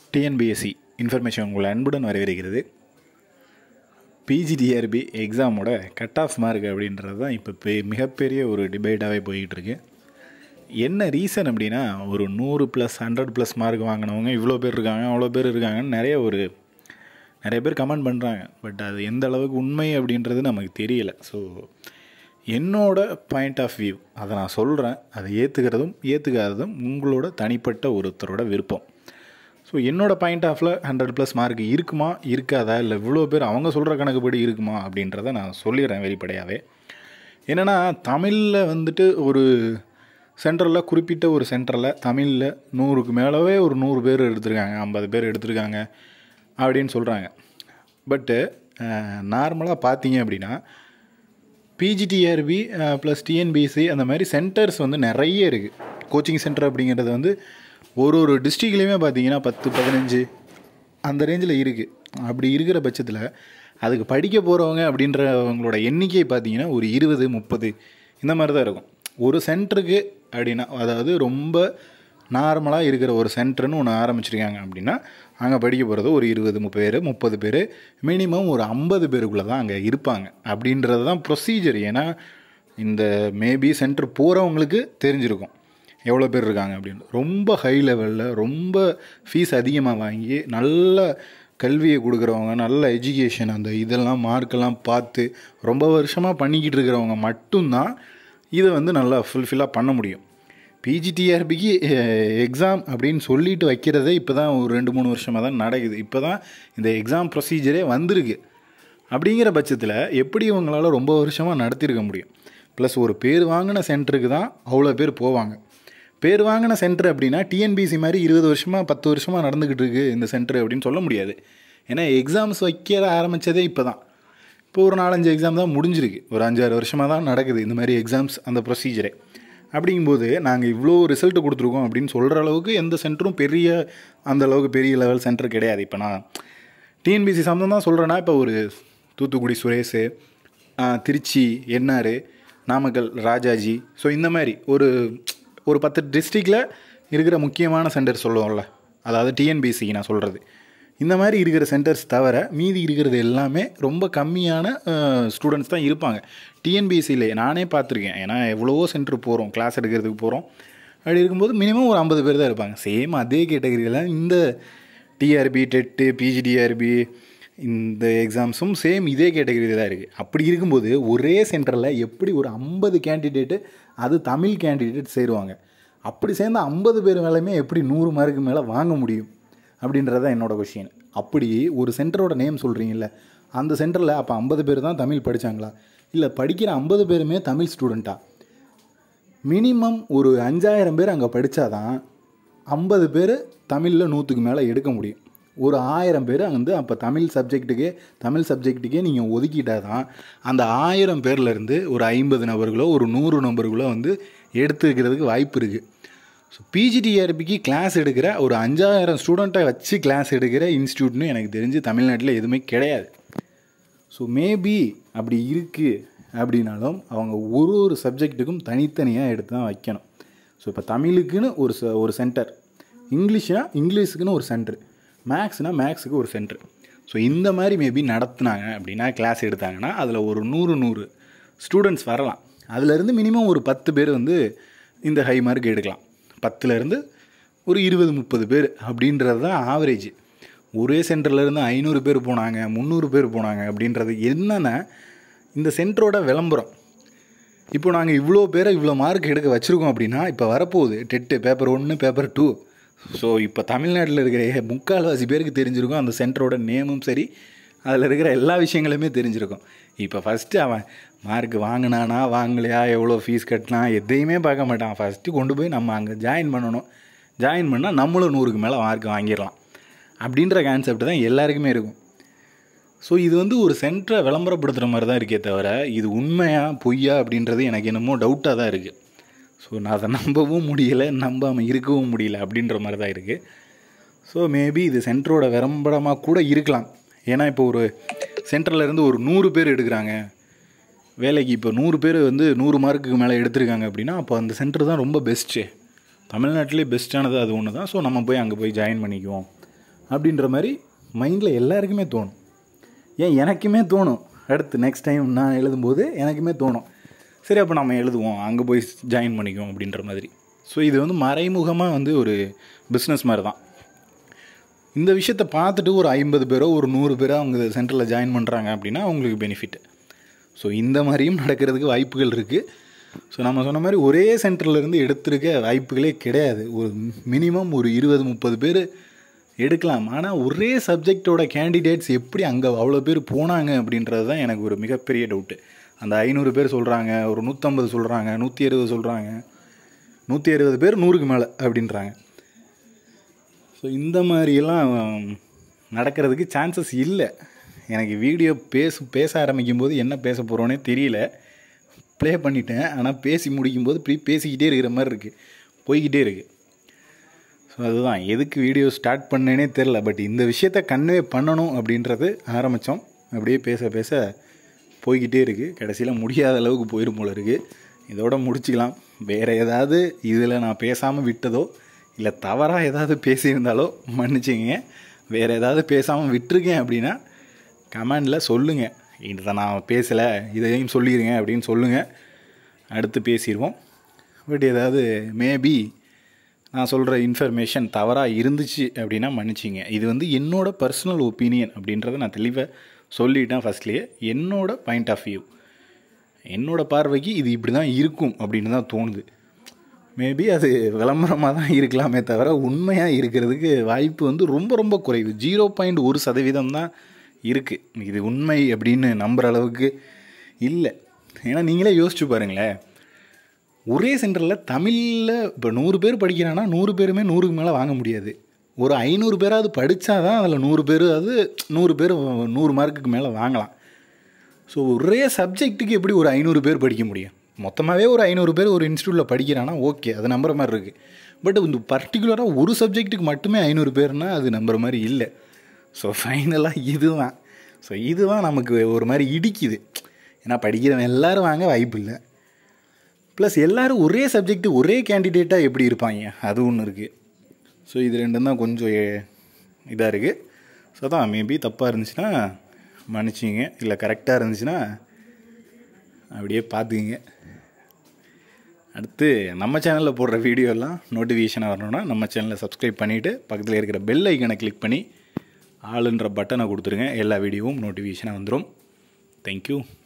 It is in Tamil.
டிஎன்பிஎஸ்சி இன்ஃபர்மேஷன் உங்களை அன்புடன் வரவேற்கிறது பிஜிடிஆர்பி எக்ஸாமோட கட் ஆஃப் மார்க் அப்படின்றது தான் இப்போ பெ மிகப்பெரிய ஒரு டிபேட்டாகவே போயிட்டுருக்கு என்ன ரீசன் அப்படின்னா ஒரு நூறு ப்ளஸ் ஹண்ட்ரட் ப்ளஸ் மார்க் வாங்கினவங்க இவ்வளோ பேர் இருக்காங்க அவ்வளோ பேர் இருக்காங்கன்னு நிறைய ஒரு நிறைய பேர் கமெண்ட் பண்ணுறாங்க பட் அது எந்த அளவுக்கு உண்மை அப்படின்றது நமக்கு தெரியல ஸோ என்னோட பாயிண்ட் ஆஃப் வியூ அதை நான் சொல்கிறேன் அதை ஏற்றுக்கிறதும் ஏற்றுக்காததும் உங்களோட தனிப்பட்ட ஒருத்தரோட விருப்பம் ஸோ என்னோட பாயிண்ட் ஆஃபில் ஹண்ட்ரட் ப்ளஸ் மார்க் இருக்குமா இருக்காதா இல்லை இவ்வளோ பேர் அவங்க சொல்கிற கணக்குப்படி இருக்குமா அப்படின்றத நான் சொல்லிடுறேன் வெளிப்படையாகவே என்னென்னா தமிழில் வந்துட்டு ஒரு சென்டரில் குறிப்பிட்ட ஒரு சென்டரில் தமிழில் நூறுக்கு மேலவே ஒரு நூறு பேர் எடுத்திருக்காங்க ஐம்பது பேர் எடுத்திருக்காங்க அப்படின்னு சொல்கிறாங்க பட்டு நார்மலாக பார்த்தீங்க அப்படின்னா பிஜிடிஆர்பி ப்ளஸ் டிஎன்பிசி அந்த மாதிரி சென்டர்ஸ் வந்து நிறைய இருக்குது கோச்சிங் சென்டர் அப்படிங்கிறது வந்து ஒரு ஒரு டிஸ்ட்ரிக்ட்லேயுமே பார்த்தீங்கன்னா பத்து பதினஞ்சு அந்த ரேஞ்சில் இருக்குது அப்படி இருக்கிற பட்சத்தில் அதுக்கு படிக்க போகிறவங்க அப்படின்றவங்களோட எண்ணிக்கை பார்த்தீங்கன்னா ஒரு இருபது முப்பது இந்த மாதிரி தான் இருக்கும் ஒரு சென்டருக்கு அப்படின்னா அதாவது ரொம்ப நார்மலாக இருக்கிற ஒரு சென்டர்னு ஒன்று ஆரம்பிச்சிருக்காங்க அப்படின்னா அங்கே படிக்க போகிறது ஒரு இருபது முப்பது பேர் முப்பது பேர் மினிமம் ஒரு ஐம்பது பேருக்குள்ளே தான் அங்கே இருப்பாங்க அப்படின்றது தான் ப்ரொசீஜர் ஏன்னா இந்த மேபி சென்டர் போகிறவங்களுக்கு தெரிஞ்சிருக்கும் எவ்வளோ பேர் இருக்காங்க அப்படின்னு ரொம்ப ஹை லெவலில் ரொம்ப ஃபீஸ் அதிகமாக வாங்கி நல்ல கல்வியை கொடுக்குறவங்க நல்ல எஜுகேஷன் அந்த இதெல்லாம் மார்க்கெல்லாம் பார்த்து ரொம்ப வருஷமாக பண்ணிக்கிட்டு இருக்கிறவங்க மட்டும்தான் இதை வந்து நல்லா ஃபுல்ஃபில்லாக பண்ண முடியும் பிஜிடிஆர்பிக்கு எக்ஸாம் அப்படின்னு சொல்லிட்டு வைக்கிறதே இப்போ தான் ஒரு ரெண்டு மூணு வருஷமாக தான் நடக்குது இப்போ தான் இந்த எக்ஸாம் ப்ரொசீஜரே வந்திருக்கு அப்படிங்கிற பட்சத்தில் எப்படி இவங்களால் ரொம்ப வருஷமாக நடத்தியிருக்க முடியும் ப்ளஸ் ஒரு பேர் வாங்கின சென்டருக்கு தான் அவ்வளோ பேர் போவாங்க பேர் வாங்கின சென்டர் அப்படின்னா டிஎன்பிசி மாதிரி இருபது வருஷமாக பத்து வருஷமாக நடந்துக்கிட்டு இருக்குது இந்த சென்டர் அப்படின்னு சொல்ல முடியாது ஏன்னா எக்ஸாம்ஸ் வைக்கிற ஆரம்பித்ததே இப்போ தான் இப்போ ஒரு நாலஞ்சு எக்ஸாம் தான் முடிஞ்சிருக்கு ஒரு அஞ்சாறு வருஷமாக தான் நடக்குது இந்த மாதிரி எக்ஸாம்ஸ் அந்த ப்ரொசீஜரே அப்படிங்கும்போது நாங்கள் இவ்வளோ ரிசல்ட் கொடுத்துருக்கோம் அப்படின்னு சொல்கிற அளவுக்கு எந்த சென்டரும் பெரிய அந்த அளவுக்கு பெரிய லெவல் சென்டர் கிடையாது இப்போ நான் டிஎன்பிசி சம்மந்தம் தான் சொல்கிறேன்னா இப்போ ஒரு தூத்துக்குடி சுரேஷ் திருச்சி என்ஆர் நாமக்கல் ராஜாஜி ஸோ இந்த மாதிரி ஒரு ஒரு பத்து டிஸ்ட்ரிக்டில் இருக்கிற முக்கியமான சென்டர் சொல்லுவோம்ல அதாவது டிஎன்பிசிக்கு நான் சொல்கிறது இந்த மாதிரி இருக்கிற சென்டர்ஸ் தவிர மீதி இருக்கிறது எல்லாமே ரொம்ப கம்மியான ஸ்டூடெண்ட்ஸ் தான் இருப்பாங்க டிஎன்பிஎஸ்சியில் நானே பார்த்துருக்கேன் ஏன்னா எவ்வளவோ சென்டர் போகிறோம் கிளாஸ் எடுக்கிறதுக்கு போகிறோம் அப்படி இருக்கும்போது மினிமம் ஒரு ஐம்பது பேர் தான் இருப்பாங்க சேம் அதே கேட்டகரியில் இந்த டிஆர்பி டெட்டு பிஜிடிஆர்பி இந்த எக்ஸாம்ஸும் சேம் இதே கேட்டகரி தான் இருக்குது அப்படி இருக்கும்போது ஒரே சென்டரில் எப்படி ஒரு ஐம்பது கேண்டிடேட்டு அது தமிழ் கேண்டிடேட் சேருவாங்க அப்படி சேர்ந்த ஐம்பது பேர் மேலேயுமே எப்படி நூறு மார்க்கு மேலே வாங்க முடியும் அப்படின்றது தான் என்னோடய கொஷின் அப்படி ஒரு சென்டரோட நேம் சொல்கிறீங்கல்ல அந்த சென்டரில் அப்போ ஐம்பது பேர் தான் தமிழ் படித்தாங்களா இல்லை படிக்கிற ஐம்பது பேருமே தமிழ் ஸ்டூடெண்ட்டா மினிமம் ஒரு அஞ்சாயிரம் பேர் அங்கே படித்தாதான் ஐம்பது பேர் தமிழில் நூற்றுக்கு மேலே எடுக்க முடியும் ஒரு ஆயிரம் பேர் வந்து அப்போ தமிழ் சப்ஜெக்ட்டுக்கே தமிழ் சப்ஜெக்ட்டுக்கே நீங்கள் ஒதுக்கிட்டால் தான் அந்த ஆயிரம் பேர்லேருந்து ஒரு ஐம்பது நபர்களோ ஒரு நூறு நபர்களோ வந்து எடுத்துக்கிறதுக்கு வாய்ப்பு இருக்குது ஸோ பிஜிடிஆர்பிக்கு கிளாஸ் எடுக்கிற ஒரு அஞ்சாயிரம் ஸ்டூடெண்ட்டை வச்சு கிளாஸ் எடுக்கிற இன்ஸ்டியூட்னு எனக்கு தெரிஞ்சு தமிழ்நாட்டில் எதுவுமே கிடையாது ஸோ மேபி அப்படி இருக்குது அப்படின்னாலும் அவங்க ஒரு ஒரு சப்ஜெக்ட்டுக்கும் தனித்தனியாக எடுத்து தான் வைக்கணும் ஸோ இப்போ தமிழுக்குன்னு ஒரு ச ஒரு சென்டர் இங்கிலீஷ்னா இங்கிலீஷுக்குன்னு ஒரு சென்டர் மேக்ஸ்னால் மேக்ஸுக்கு ஒரு சென்டர் ஸோ இந்த மாதிரி மேபி நடத்துனாங்க அப்படின்னா கிளாஸ் எடுத்தாங்கன்னா அதில் ஒரு நூறு நூறு ஸ்டூடெண்ட்ஸ் வரலாம் அதுலேருந்து மினிமம் ஒரு பத்து பேர் வந்து இந்த ஹை மார்க் எடுக்கலாம் பத்துலேருந்து ஒரு இருபது முப்பது பேர் அப்படின்றது தான் ஆவரேஜ் ஒரே சென்டர்லேருந்து ஐநூறு பேர் போனாங்க முந்நூறு பேர் போனாங்க அப்படின்றது என்னென்னா இந்த சென்டரோட விளம்பரம் இப்போ நாங்கள் இவ்வளோ பேரை இவ்வளோ மார்க் எடுக்க வச்சுருக்கோம் அப்படின்னா இப்போ வரப்போகுது டெட்டு பேப்பர் ஒன்று பேப்பர் டூ ஸோ இப்போ தமிழ்நாட்டில் இருக்கிற முக்கால்வாசி பேருக்கு தெரிஞ்சிருக்கும் அந்த சென்டரோட நேமும் சரி அதில் இருக்கிற எல்லா விஷயங்களுமே தெரிஞ்சிருக்கும் இப்போ ஃபஸ்ட்டு அவன் மார்க் வாங்கினானா வாங்கலையா எவ்வளோ ஃபீஸ் கட்டினா எதையுமே பார்க்க மாட்டான் ஃபஸ்ட்டு கொண்டு போய் நம்ம அங்கே ஜாயின் பண்ணணும் ஜாயின் பண்ணால் நம்மளும் நூறுக்கு மேலே மார்க் வாங்கிடலாம் அப்படின்ற கான்செப்ட் தான் எல்லாருக்குமே இருக்கும் ஸோ இது வந்து ஒரு சென்டரை விளம்பரப்படுத்துகிற மாதிரி தான் இருக்கே தவிர இது உண்மையா பொய்யா அப்படின்றது எனக்கு என்னமோ டவுட்டாக தான் இருக்குது ஸோ நான் அதை நம்பவும் முடியலை நம்பாமல் இருக்கவும் முடியல அப்படின்ற மாதிரி தான் இருக்குது ஸோ மேபி இது சென்டரோட விளம்பரமாக கூட இருக்கலாம் ஏன்னா இப்போ ஒரு சென்டர்லேருந்து ஒரு நூறு பேர் எடுக்கிறாங்க வேலைக்கு இப்போ நூறு பேர் வந்து நூறு மார்க்குக்கு மேலே எடுத்திருக்காங்க அப்படின்னா அப்போ அந்த சென்டர் தான் ரொம்ப பெஸ்ட்டு தமிழ்நாட்டிலே பெஸ்ட்டானது அது ஒன்று தான் ஸோ நம்ம போய் அங்கே போய் ஜாயின் பண்ணிக்குவோம் அப்படின்ற மாதிரி மைண்டில் எல்லாருக்குமே தோணும் ஏன் எனக்குமே தோணும் அடுத்து நெக்ஸ்ட் டைம் நான் எழுதும்போது எனக்குமே தோணும் சரி அப்போ நம்ம எழுதுவோம் அங்கே போய் ஜாயின் பண்ணிக்குவோம் அப்படின்ற மாதிரி ஸோ இது வந்து மறைமுகமாக வந்து ஒரு பிஸ்னஸ் மாதிரி தான் இந்த விஷயத்தை பார்த்துட்டு ஒரு ஐம்பது பேரோ ஒரு நூறு பேரோ அவங்க சென்டரில் ஜாயின் பண்ணுறாங்க அப்படின்னா அவங்களுக்கு பெனிஃபிட் ஸோ இந்த மாதிரியும் நடக்கிறதுக்கு வாய்ப்புகள் இருக்குது ஸோ நம்ம சொன்ன மாதிரி ஒரே சென்டர்லேருந்து எடுத்திருக்க வாய்ப்புகளே கிடையாது ஒரு மினிமம் ஒரு இருபது முப்பது பேர் எடுக்கலாம் ஆனால் ஒரே சப்ஜெக்டோட கேண்டிடேட்ஸ் எப்படி அங்கே அவ்வளோ பேர் போனாங்க அப்படின்றது தான் எனக்கு ஒரு மிகப்பெரிய டவுட்டு அந்த ஐநூறு பேர் சொல்கிறாங்க ஒரு நூற்றம்பது சொல்கிறாங்க நூற்றி அறுபது சொல்கிறாங்க நூற்றி அறுபது பேர் நூறுக்கு மேலே அப்படின்றாங்க ஸோ இந்த மாதிரியெல்லாம் நடக்கிறதுக்கு சான்சஸ் இல்லை எனக்கு வீடியோ பேச பேச ஆரம்பிக்கும் போது என்ன பேச போகிறோன்னே தெரியல ப்ளே பண்ணிட்டேன் ஆனால் பேசி முடிக்கும்போது இப்படி பேசிக்கிட்டே இருக்கிற மாதிரி இருக்குது போய்கிட்டே இருக்குது ஸோ அதுதான் எதுக்கு வீடியோ ஸ்டார்ட் பண்ணேனே தெரில பட் இந்த விஷயத்த கன்வே பண்ணணும் அப்படின்றது ஆரம்பித்தோம் அப்படியே பேச பேச போய்கிட்டே இருக்குது கடைசியில் முடியாத அளவுக்கு போயிடும் போல இருக்குது இதோட முடிச்சுக்கலாம் வேறு ஏதாவது இதில் நான் பேசாமல் விட்டதோ இல்லை தவறாக ஏதாவது பேசியிருந்தாலோ மன்னிச்சிங்க வேறு ஏதாவது பேசாமல் விட்டுருக்கேன் அப்படின்னா கமெண்டில் சொல்லுங்கள் இதை நான் பேசலை இதையும் சொல்லிடுங்க அப்படின்னு சொல்லுங்கள் அடுத்து பேசிடுவோம் பட் ஏதாவது மேபி நான் சொல்கிற இன்ஃபர்மேஷன் தவறாக இருந்துச்சு அப்படின்னா மன்னிச்சிங்க இது வந்து என்னோட பர்சனல் ஒப்பீனியன் அப்படின்றத நான் தெளிவாக சொல்லிட்டேன் ஃபஸ்ட்லேயே என்னோட பாயிண்ட் ஆஃப் வியூ என்னோட பார்வைக்கு இது இப்படி தான் இருக்கும் அப்படின்னு தான் தோணுது மேபி அது விளம்பரமாக தான் இருக்கலாமே தவிர உண்மையாக இருக்கிறதுக்கு வாய்ப்பு வந்து ரொம்ப ரொம்ப குறைவு ஜீரோ பாயிண்ட் ஒரு சதவீதம் தான் இருக்குது இது உண்மை அப்படின்னு நம்புகிற அளவுக்கு இல்லை ஏன்னா நீங்களே யோசிச்சு பாருங்களேன் ஒரே சென்டரில் தமிழில் இப்போ நூறு பேர் படிக்கிறான்னா நூறு பேருமே நூறுக்கு மேலே வாங்க முடியாது ஒரு ஐநூறு பேராவது படித்தா தான் அதில் நூறு பேர் அது நூறு பேர் நூறு மார்க்குக்கு மேலே வாங்கலாம் ஸோ ஒரே சப்ஜெக்ட்டுக்கு எப்படி ஒரு ஐநூறு பேர் படிக்க முடியும் மொத்தமாகவே ஒரு ஐநூறு பேர் ஒரு இன்ஸ்டியூட்டில் படிக்கிறான்னா ஓகே அது நம்புற மாதிரி இருக்குது பட் இந்த பர்டிகுலராக ஒரு சப்ஜெக்ட்டுக்கு மட்டுமே ஐநூறு பேர்னால் அது நம்புற மாதிரி இல்லை ஸோ ஃபைனலாக இதுதான் ஸோ இதுதான் நமக்கு ஒரு மாதிரி இடிக்குது ஏன்னா படிக்கிறவன் எல்லோரும் வாங்க வாய்ப்பு இல்லை ப்ளஸ் எல்லோரும் ஒரே சப்ஜெக்ட்டு ஒரே கேண்டிடேட்டாக எப்படி இருப்பாங்க அது ஒன்று இருக்குது ஸோ இது ரெண்டும் தான் கொஞ்சம் இதாக இருக்குது ஸோ தான் மேபி தப்பாக இருந்துச்சுன்னா மன்னிச்சிங்க இல்லை கரெக்டாக இருந்துச்சுன்னா அப்படியே பார்த்துக்கிங்க அடுத்து நம்ம சேனலில் போடுற வீடியோலாம் நோட்டிஃபிகேஷனாக வரணும்னா நம்ம சேனலை சப்ஸ்கிரைப் பண்ணிவிட்டு பக்கத்தில் இருக்கிற பெல் ஐக்கனை கிளிக் பண்ணி ஆளுன்ற பட்டனை கொடுத்துருங்க எல்லா வீடியோவும் நோட்டிஃபிகேஷனாக வந்துடும் தேங்க்யூ